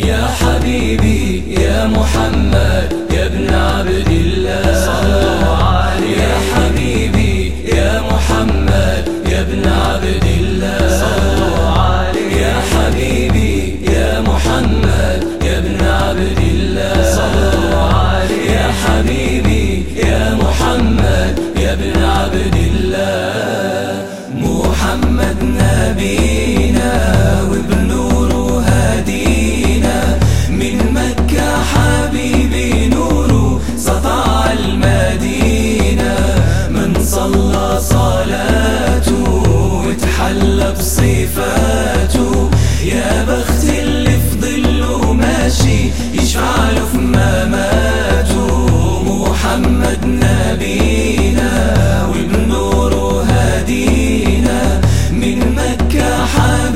يا حبيبي يا محمد يا ابن عبد الله صلوا عليه يا حبيبي يا محمد يا ابن عبد الله صلوا عليه يا حبيبي يا محمد يا ابن عبد الله صلوا عليه يا حبيبي يا محمد يا ابن عبد الله محمد نبينا وبنوره هدينا من مكة حبيبي نوره سطع المدينة من صلى صلاته وتحلى بصفاته يا بخت اللي في ظله ماشي يشفع له في مماته محمد نبينا